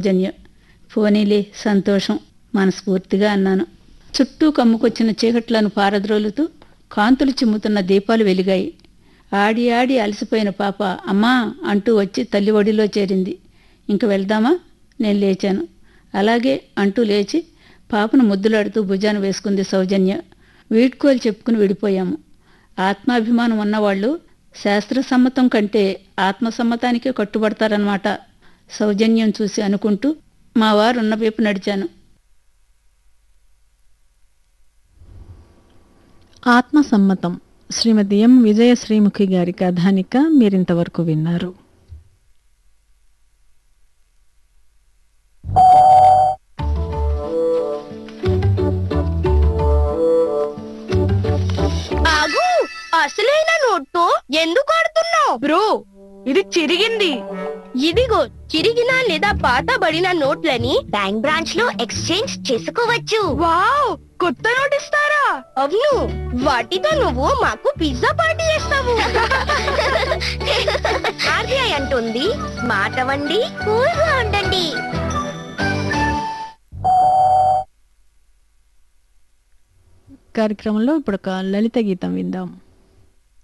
సౌజన్య పోనీలే సంతోషం మనస్ఫూర్తిగా అన్నాను చుట్టూ కమ్ముకొచ్చిన చీకట్లను పారద్రోలుతూ కాంతులు చిమ్ముతున్న దీపాలు వెలిగాయి ఆడి ఆడి అలసిపోయిన పాప అమ్మా అంటూ వచ్చి తల్లి ఒడిలో చేరింది ఇంక వెళ్దామా నేను లేచాను అలాగే అంటూ లేచి పాపను ముద్దులాడుతూ భుజాన వేసుకుంది సౌజన్య వీడ్కోలు చెప్పుకుని విడిపోయాము ఆత్మాభిమానం ఉన్నవాళ్ళు శాస్త్రసమ్మతం కంటే ఆత్మసమ్మతానికే కట్టుబడతారన్నమాట సౌజన్యం చూసి అనుకుంటూ మా వారు ఉన్న వైపు నడిచాను ఆత్మసమ్మతం శ్రీమతి ఎం విజయ శ్రీముఖి గారి కథానిక మీరింతవరకు విన్నారు ఆగు అసలైన నోట్తో ఎందుకు ఆడుతున్నావు బ్రో ఇది చిరిగింది ఇదిగో చిరిగిన లేదా పాతబడిన నోట్లని బ్యాంక్ బ్రాంచ్ లో ఎక్స్చేంజ్ చేసుకోవచ్చు వావ్ కొత్త నోట్ ఇస్తారా అవును వాటితో నువ్వు మాకు పిజ్జా పార్టీ చేస్తావు ఆర్బీఐ అంటుంది స్మార్ట్ అవ్వండి కూల్ గా ఉండండి కార్యక్రమంలో ఇప్పుడు ఒక లలిత గీతం విందాం